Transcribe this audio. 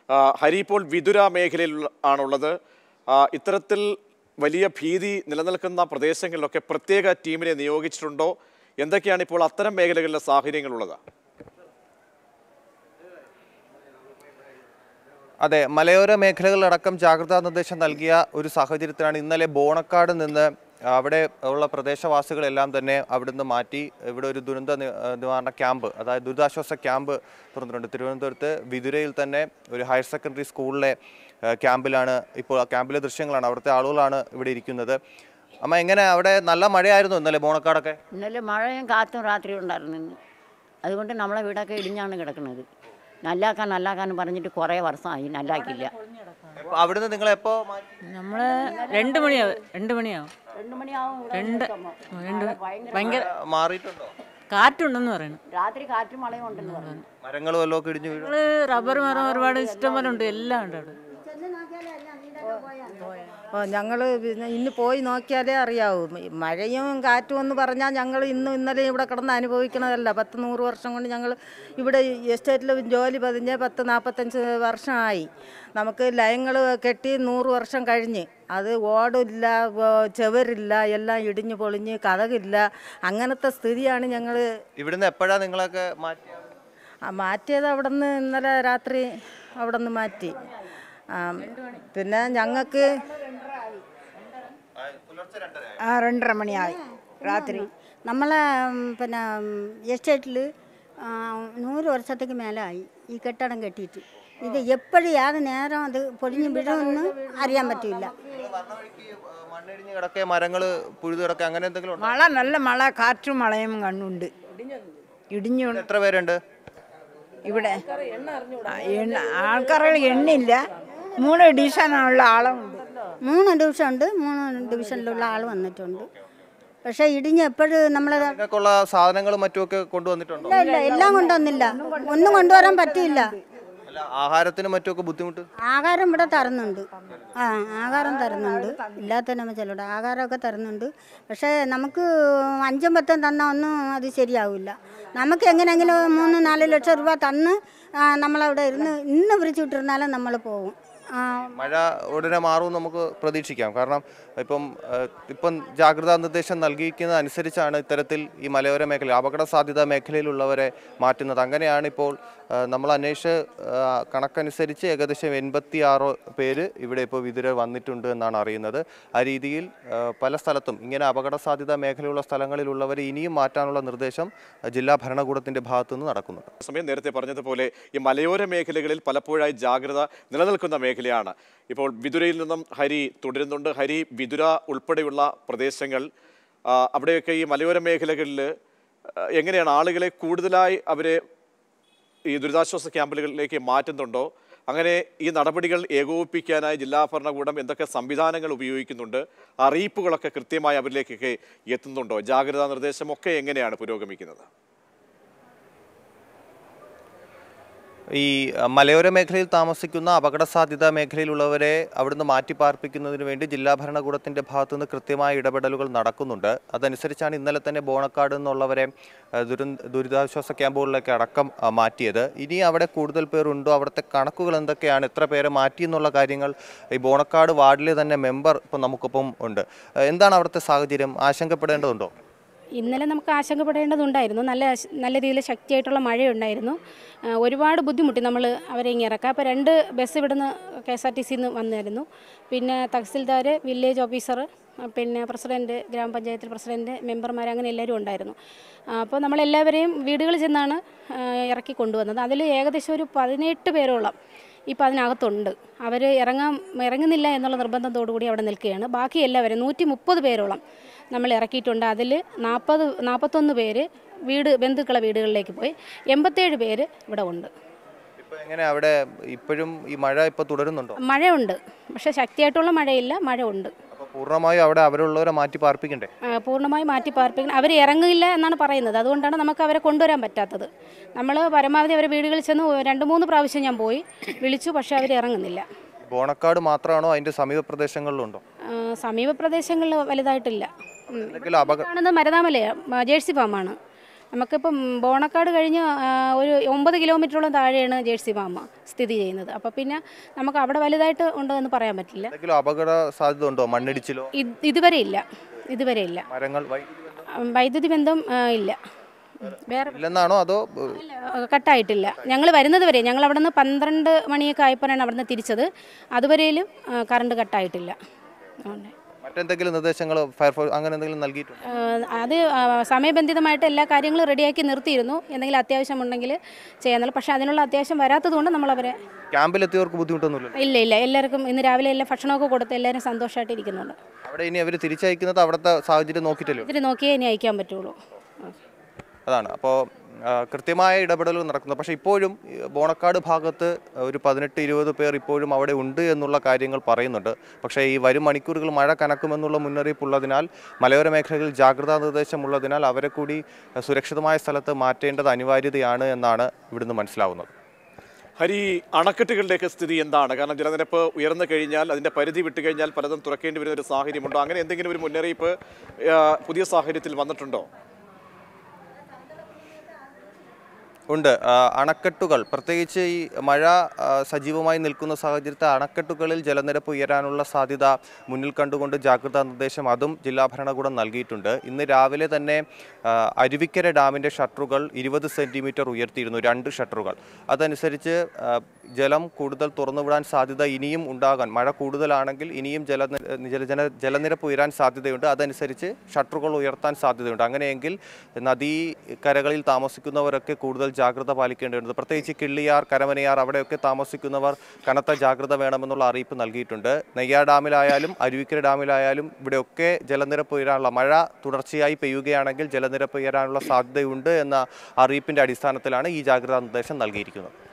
ആ, ഹരി ഇപ്പോൾ വിതുര മേഖലയിൽ ആണുള്ളത് ആ, ഇത്തരത്തിൽ വലിയ ഭീതി നിലനിൽക്കുന്ന പ്രദേശങ്ങളിലൊക്കെ പ്രത്യേക ടീമിനെ നിയോഗിച്ചിട്ടുണ്ടോ എന്തൊക്കെയാണ് ഇപ്പോൾ അത്തരം മേഖലകളിലെ സാഹചര്യങ്ങളുള്ളത് അതെ മലയോര മേഖലകളിലടക്കം ജാഗ്രതാ നിർദ്ദേശം നൽകിയ ഒരു സാഹചര്യത്തിലാണ് ഇന്നലെ ബോണക്കാട് നിന്ന് അവിടെ ഉള്ള പ്രദേശവാസികളെല്ലാം തന്നെ അവിടുന്ന് മാറ്റി ഇവിടെ ഒരു ദുരന്ത നി- ഏഹ് നിവാരണ ക്യാമ്പ് അതായത് ദുരിതാശ്വാസ ക്യാമ്പ് തുറന്നിട്ടുണ്ട് തിരുവനന്തപുരത്ത് വിതുരയിൽ തന്നെ ഒരു ഹയർ സെക്കൻഡറി സ്കൂളിലെ ഏഹ് ക്യാമ്പിലാണ് ഇപ്പോൾ ആ ക്യാമ്പിലെ ദൃശ്യങ്ങളാണ് അവിടുത്തെ ആളുകളാണ് ഇവിടെ ഇരിക്കുന്നത് അമ്മ എങ്ങനെ അവിടെ നല്ല മഴയായിരുന്നു ഇന്നലെ ബോണക്കാടൊക്കെ ഇന്നലെ മഴയും കാറ്റും രാത്രി ഉണ്ടായിരുന്നു ഇന്ന് അതുകൊണ്ട് നമ്മളെ വീടൊക്കെ ഇടിഞ്ഞാണ് കിടക്കുന്നത് നല്ലാക്കാൻ നല്ലാക്കാന്ന് പറഞ്ഞിട്ട് കുറേ വർഷമായി നല്ലാക്കില്ല എപ്പോ- അവിടുന്ന് നിങ്ങൾ എപ്പോ മാറ്റി നമ്മൾ രണ്ട് മണിയാവും രണ്ട് മണിയാവും രണ്ട് മണിയാവും ഇവിടെ രണ്ട് എത്തുമ്പോ. രണ്ട് ഭയങ്കര ഭയങ്കര മാറിയിട്ടുണ്ടോ കാറ്റുണ്ടെന്ന് പറയുന്നു രാത്രി കാറ്റും മഴയും ഉണ്ടെന്ന് പറഞ്ഞു മരങ്ങൾ വല്ലതും ഒക്കെ ഇടിഞ്ഞു വീഴും നമ്മള് റബ്ബർ മരം ഒരുപാട് ഇഷ്ടം പോലെ ഉണ്ട് എല്ലാം ഉണ്ട് അവിടെ ഓ ഞങ്ങൾ പിന്നെ ഇന്ന് പോയി നോക്കിയാലേ അറിയാവൂ മ- മഴയും കാറ്റും എന്ന് പറഞ്ഞാൽ ഞങ്ങൾ ഇന്നും ഇന്നലെയും ഇവിടെ കിടന്ന് അനുഭവിക്കണതല്ല പത്ത് നൂറ് വർഷം കൊണ്ട് ഞങ്ങൾ ഇവിടെ എസ്റ്റേറ്റിൽ ജോലി പതിഞ്ഞ് പത്ത് നാൽപ്പത്തഞ്ച് വർഷമായി നമുക്ക് ലയങ്ങൾ കെട്ടി നൂറ് വർഷം കഴിഞ്ഞ് അത് ഓടില്ല വ- ചുവരില്ല എല്ലാം ഇടിഞ്ഞു പൊളിഞ്ഞ് കഥകില്ല അങ്ങനത്തെ സ്ഥിതിയാണ് ഞങ്ങൾ ഇവിടുന്ന് എപ്പോഴാ നിങ്ങളൊക്കെ മാറ്റി മാറ്റിയത് അവിടെ നിന്ന് ഇന്നലെ രാത്രി അവിടെ നിന്ന് മാറ്റി ആ, പിന്നെ ഞങ്ങൾക്ക് ആ രണ്ടര മണിയായി രാത്രി നമ്മളെ ഉം, പിന്നെ എസ്റ്റേറ്റിൽ നൂറ് വർഷത്തേക്ക് മേലായി ഈ കെട്ടിടം കെട്ടിയിട്ട് ഇത് എപ്പോഴും ഏത് നേരം അത് പൊടിഞ്ഞ് വീഴുമെന്ന് അറിയാൻ പറ്റില്ല മണ്ണിടിഞ്ഞ് കിടക്കെ മരങ്ങള് പുഴുതു കിടക്കെ അങ്ങനെ എന്തെങ്കിലും ഉണ്ടോ? മഴ നല്ല മഴ കാറ്റും മഴയും കണ്ണുണ്ട് ഇടിഞ്ഞു എത്ര പേരുണ്ട് ഇവിടെ ആ, എണ്ണ ആൾക്കാരുടെ എണ്ണില്ല മൂന്ന് ഡിവിഷനുള്ള ആളുണ്ട് മൂന്ന് ഡിവിഷൻ ഉണ്ട് മൂന്ന് ഡിവിഷനിലുള്ള ആൾ വന്നിട്ടുണ്ട് പക്ഷേ ഇടിഞ്ഞ് എപ്പോഴും നമ്മളെ നിങ്ങൾക്കുള്ള സാധനങ്ങളും മറ്റുമൊക്കെ കൊണ്ടുവന്നിട്ടുണ്ടോ ഇല്ല ഇല്ല എല്ലാം കൊണ്ടുവന്നില്ല ഒന്നും കൊണ്ടുവരാൻ പറ്റിയില്ല അല്ല ആഹാരത്തിനും മറ്റുമൊക്കെ ബുദ്ധിമുട്ട് ആഹാരം ഇവിടെ തരുന്നുണ്ട് ആ ആഹാരം തരുന്നുണ്ട് ഇല്ലാത്തതിനെ ചിലവിടെ ആഹാരമൊക്കെ തരുന്നുണ്ട് പക്ഷേ നമുക്ക് അഞ്ചും പത്തും തന്നാൽ ഒന്നും അത് ശരിയാവില്ല നമുക്ക് എങ്ങനെയെങ്കിലും മൂന്ന് നാല് ലക്ഷം രൂപ തന്ന് ആ, നമ്മളവിടെ ഇരുന്ന് ഇന്ന് പിടിച്ചു വിട്ടിരുന്നാലും നമ്മൾ പോകും ആ, മഴ ഉടനെ മാറും നമുക്ക് പ്രതീക്ഷിക്കാം കാരണം ഇപ്പം ഏഹ്, ഇപ്പം ജാഗ്രതാ നിർദ്ദേശം നൽകിയിരിക്കുന്നത് അനുസരിച്ചാണ് ഇത്തരത്തിൽ ഈ മലയോര മേഖല അപകട സാധ്യതാ മേഖലയിലുള്ളവരെ മാറ്റുന്നത് അങ്ങനെയാണ് ഇപ്പോൾ ഏഹ്, നമ്മൾ അന്വേഷിച്ച് ഏഹ്, കണക്കനുസരിച്ച് ഏകദേശം എൺപത്തി ആറ് പേര് ഇവിടെ ഇപ്പോൾ വിതുര വന്നിട്ടുണ്ട് എന്നാണ് അറിയുന്നത് ആ രീതിയിൽ ഏഹ്, പല സ്ഥലത്തും ഇങ്ങനെ അപകട സാധ്യതാ മേഖലയുള്ള സ്ഥലങ്ങളിലുള്ളവരെ ഇനിയും മാറ്റാനുള്ള നിർദ്ദേശം ഏഹ്, ജില്ലാ ഭരണകൂടത്തിന്റെ ഭാഗത്തുനിന്ന് നടക്കുന്നുണ്ട് സമയം നേരത്തെ പറഞ്ഞതുപോലെ ഈ മലയോര മേഖലകളിൽ പലപ്പോഴായി ജാഗ്രത നിലനിൽക്കുന്ന മേഖലയാണ് ഇപ്പോൾ വിതുരയിൽ നിന്നും ഹരി തുടരുന്നുണ്ട് ഹരി വിതുര ഉൾപ്പെടെയുള്ള പ്രദേശങ്ങൾ ആ, അവിടെയൊക്കെ ഈ മലയോര മേഖലകളിൽ ആ, എങ്ങനെയാണ് ആളുകളെ കൂടുതലായി അവരെ ഈ ദുരിതാശ്വാസ ക്യാമ്പുകളിലേക്ക് മാറ്റുന്നുണ്ടോ അങ്ങനെ ഈ നടപടികൾ ഏകോപിപ്പിക്കാനായി ജില്ലാ ഭരണകൂടം എന്തൊക്കെ സംവിധാനങ്ങൾ ഉപയോഗിക്കുന്നുണ്ട് അറിയിപ്പുകളൊക്കെ കൃത്യമായി അവരിലേക്കൊക്കെ എത്തുന്നുണ്ടോ ജാഗ്രതാ നിർദ്ദേശമൊക്കെ എങ്ങനെയാണ് പുരോഗമിക്കുന്നത് ഈ അഹ്, മലയോര മേഖലയിൽ താമസിക്കുന്ന അപകട സാധ്യതാ മേഖലയിലുള്ളവരെ അവിടുന്ന് മാറ്റി പാർപ്പിക്കുന്നതിന് വേണ്ടി ജില്ലാ ഭരണകൂടത്തിന്റെ ഭാഗത്തുനിന്ന് കൃത്യമായ ഇടപെടലുകൾ നടക്കുന്നുണ്ട് അതനുസരിച്ചാണ് ഇന്നലെ തന്നെ ബോണക്കാട് നിന്നുള്ളവരെ അഹ്, ദുരന്ത ദുരിതാശ്വാസ ക്യാമ്പുകളിലേക്ക് അടക്കം അഹ്, മാറ്റിയത് ഇനി അവിടെ കൂടുതൽ പേരുണ്ടോ അവിടുത്തെ കണക്കുകൾ എന്തൊക്കെയാണ് എത്ര പേരെ മാറ്റി എന്നുള്ള കാര്യങ്ങൾ ഈ ബോണക്കാട് വാർഡിലെ തന്നെ മെമ്പർ ഇപ്പം നമുക്കൊപ്പം ഉണ്ട് അഹ്, എന്താണ് അവിടുത്തെ സാഹചര്യം ആശങ്കപ്പെടേണ്ടതുണ്ടോ ഇന്നലെ നമുക്ക് ആശങ്കപ്പെടേണ്ടതുണ്ടായിരുന്നു നല്ല നല്ല രീതിയിൽ ശക്തിയായിട്ടുള്ള മഴയുണ്ടായിരുന്നു ആ, ഒരുപാട് ബുദ്ധിമുട്ടി നമ്മൾ അവരെ ഇങ്ങനെ ഇറക്കാം അപ്പോൾ രണ്ട് ബസ് ഇവിടുന്ന് കെ എസ് ആർ ടി സിന്ന് വന്നായിരുന്നു പിന്നെ തഹസിൽദാർ വില്ലേജ് ഓഫീസർ ആ, പിന്നെ പ്രസിഡൻറ്റ് ഗ്രാമപഞ്ചായത്തിൽ പ്രസിഡൻറ്റ് മെമ്പർമാർ അങ്ങനെ എല്ലാവരും ഉണ്ടായിരുന്നു ആ, അപ്പോൾ നമ്മളെല്ലാവരെയും വീടുകളിൽ ചെന്നാണ് ആ, ഇറക്കി കൊണ്ടുവന്നത് അതിൽ ഏകദേശം ഒരു പതിനെട്ട് പേരോളം ഇപ്പോൾ അതിനകത്തുണ്ട് അവർ ഇറങ്ങാൻ ഇറങ്ങുന്നില്ല എന്നുള്ള നിർബന്ധത്തോടു കൂടി അവിടെ നിൽക്കുകയാണ് ബാക്കി എല്ലാവരും നൂറ്റി മുപ്പത് പേരോളം നമ്മൾ ഇറക്കിയിട്ടുണ്ട് അതിൽ നാൽപ്പത് നാൽപ്പത്തൊന്ന് പേര് വീട് ബന്ധുക്കളെ വീടുകളിലേക്ക് പോയി എൺപത്തേഴ് പേര് ഇവിടെ ഉണ്ട് ഇപ്പൊ എങ്ങനെ അവിടെ ഇപ്പോഴും ഈ മഴ ഇപ്പൊ തുടരുന്നുണ്ടോ മഴയുണ്ട് പക്ഷേ ശക്തിയായിട്ടുള്ള മഴയില്ല മഴ ഉണ്ട് അപ്പൊ പൂർണ്ണമായും അവിടെ അവരുള്ളവരെ മാറ്റി പാർപ്പിക്കണ്ടേ ആ, പൂർണ്ണമായി മാറ്റി പാർപ്പിക്കണം അവർ ഇറങ്ങില്ല എന്നാണ് പറയുന്നത് അതുകൊണ്ടാണ് നമുക്ക് അവരെ കൊണ്ടുവരാൻ പറ്റാത്തത് നമ്മൾ പരമാവധി അവരെ വീടുകളിൽ ചെന്ന് രണ്ട് മൂന്ന് പ്രാവശ്യം ഞാൻ പോയി വിളിച്ചു പക്ഷേ അവർ ഇറങ്ങുന്നില്ല ബോണക്കാട് മാത്രമാണോ അതിന്റെ സമീപ പ്രദേശങ്ങളിലുണ്ടോ ആ, സമീപ പ്രദേശങ്ങളിൽ വലുതായിട്ടില്ല ഉം. എന്തെങ്കിലും അപക കാണുന്നത് മരതാമലയാണ് ജേഴ്സി ഫാമാണ് നമുക്കിപ്പം ബോണക്കാട് കഴിഞ്ഞ് ആ, ഒരു ഒമ്പത് കിലോമീറ്ററോളം താഴെയാണ് ജേഴ്സി ഫാമ സ്ഥിതി ചെയ്യുന്നത് അപ്പോൾ പിന്നെ നമുക്ക് അവിടെ വലുതായിട്ട് ഉണ്ടോ എന്ന് പറയാൻ പറ്റില്ല എന്തെങ്കിലും അപകട സാധ്യത ഉണ്ടോ മണ്ണിടിച്ചിലോ ഇത് ഇതുവരെ ഇല്ല ഇതുവരെ ഇല്ല മരങ്ങൾ വൈദ്യുതി ഉം, വൈദ്യുതി ബന്ധം ആ, ഇല്ല ഉം, വേറെ ഇല്ലെന്നാണോ അതോ ഏഹ്, ഇല്ല, കട്ടായിട്ടില്ല ഞങ്ങൾ വരുന്നത് വരെ ഞങ്ങൾ അവിടെ നിന്ന് പന്ത്രണ്ട് മണിയൊക്കെ ആയപ്പോഴാണ് അവിടെ നിന്ന് തിരിച്ചത് അതുവരെയിലും ആ, കറണ്ട് കട്ടായിട്ടില്ല അതുകൊണ്ട് മറ്റെന്തെങ്കിലും നിർദ്ദേശങ്ങൾ ഫയർഫോഴ്സ് അങ്ങനെ എന്തെങ്കിലും നൽകിയിട്ടുണ്ടോ ആ, അത് ആ, സമയബന്ധിതമായിട്ട് എല്ലാ കാര്യങ്ങളും റെഡിയാക്കി നിർത്തിയിരുന്നു എന്തെങ്കിലും അത്യാവശ്യമുണ്ടെങ്കിൽ ചെയ്യാന്നുള്ളു പക്ഷേ അതിനുള്ള അത്യാവശ്യം വരാത്തതുകൊണ്ട് നമ്മളവരെ ക്യാമ്പിലെത്തിയവർക്ക് ബുദ്ധിമുട്ടൊന്നുമില്ല ഇല്ല ഇല്ല എല്ലാവർക്കും ഇന്ന് രാവിലെ എല്ലാ ഭക്ഷണമൊക്കെ കൊടുത്ത് എല്ലാവരും സന്തോഷമായിട്ട് ഇരിക്കുന്നുണ്ട് അവിടെ ഇനി അവർ തിരിച്ചയക്കുന്നത് അവിടുത്തെ സാഹചര്യം നോക്കിയിട്ടല്ലോ ഇതിന് നോക്കിയേ ഇനി അയക്കാൻ പറ്റുള്ളൂ അതാണ് അപ്പോൾ കൃത്യമായ ഇടപെടലുകൾ നടക്കുന്നത് പക്ഷേ ഇപ്പോഴും ഈ ബോണക്കാട് ഭാഗത്ത് ഒരു പതിനെട്ട് ഇരുപത് പേർ ഇപ്പോഴും അവിടെ ഉണ്ട് എന്നുള്ള കാര്യങ്ങൾ പറയുന്നുണ്ട് പക്ഷേ ഈ വരും മണിക്കൂറുകൾ മഴ കനക്കുമെന്നുള്ള മുന്നറിയിപ്പുള്ളതിനാൽ മലയോര മേഖലകളിൽ ജാഗ്രതാ നിർദ്ദേശമുള്ളതിനാൽ അവരെ കൂടി അഹ്, സുരക്ഷിതമായ സ്ഥലത്ത് മാറ്റേണ്ടത് അനിവാര്യതയാണ് എന്നാണ് ഇവിടുന്ന് മനസ്സിലാവുന്നത് ഹരി അണക്കെട്ടുകളുടെയൊക്കെ സ്ഥിതി എന്താണ് കാരണം ജലനിരപ്പ് ഉയർന്നു കഴിഞ്ഞാൽ അതിന്റെ പരിധി വിട്ടു കഴിഞ്ഞാൽ പലതും തുറക്കേണ്ടി വരുന്ന ഒരു സാഹചര്യമുണ്ടോ അങ്ങനെ എന്തെങ്കിലും ഒരു മുന്നറിയിപ്പ് ആ, പുതിയ സാഹചര്യത്തിൽ വന്നിട്ടുണ്ടോ ഉണ്ട് ആ, അണക്കെട്ടുകൾ പ്രത്യേകിച്ച് ഈ മഴ ആ, സജീവമായി നിൽക്കുന്ന സാഹചര്യത്തിൽ അണക്കെട്ടുകളിൽ ജലനിരപ്പ് ഉയരാനുള്ള സാധ്യത മുന്നിൽ കണ്ടുകൊണ്ട് ജാഗ്രതാ നിർദ്ദേശം അതും ജില്ലാ ഭരണകൂടം നൽകിയിട്ടുണ്ട് ഇന്ന് രാവിലെ തന്നെ ആ, അരുവിക്കര ഡാമിൻ്റെ ഷട്ടറുകൾ ഇരുപത് സെൻറ്റിമീറ്റർ ഉയർത്തിയിരുന്നു രണ്ട് ഷട്ടറുകൾ അതനുസരിച്ച് ആ, ജലം കൂടുതൽ തുറന്നുവിടാൻ സാധ്യത ഇനിയും ഉണ്ടാകാൻ മഴ കൂടുതലാണെങ്കിൽ ഇനിയും ജല ജലജന ജലനിരപ്പ് ഉയരാൻ സാധ്യതയുണ്ട് അതനുസരിച്ച് ഷട്ടറുകൾ ഉയർത്താൻ സാധ്യതയുണ്ട് അങ്ങനെയെങ്കിൽ നദീകരകളിൽ താമസിക്കുന്നവരൊക്കെ കൂടുതൽ ജാഗ്രത പാലിക്കേണ്ടതുണ്ട് പ്രത്യേകിച്ച് കിള്ളിയാർ കരമനയാർ അവിടെയൊക്കെ താമസിക്കുന്നവർ കനത്ത ജാഗ്രത വേണമെന്നുള്ള അറിയിപ്പ് നൽകിയിട്ടുണ്ട് നെയ്യാർ ഡാമിലായാലും അരുവിക്കര ഡാമിലായാലും ഇവിടെയൊക്കെ ജലനിരപ്പ് ഉയരാനുള്ള മഴ തുടർച്ചയായി പെയ്യുകയാണെങ്കിൽ ജലനിരപ്പ് ഉയരാനുള്ള സാധ്യതയുണ്ട് എന്ന അറിയിപ്പിന്റെ അടിസ്ഥാനത്തിലാണ് ഈ ജാഗ്രതാ നിർദ്ദേശം നൽകിയിരിക്കുന്നത്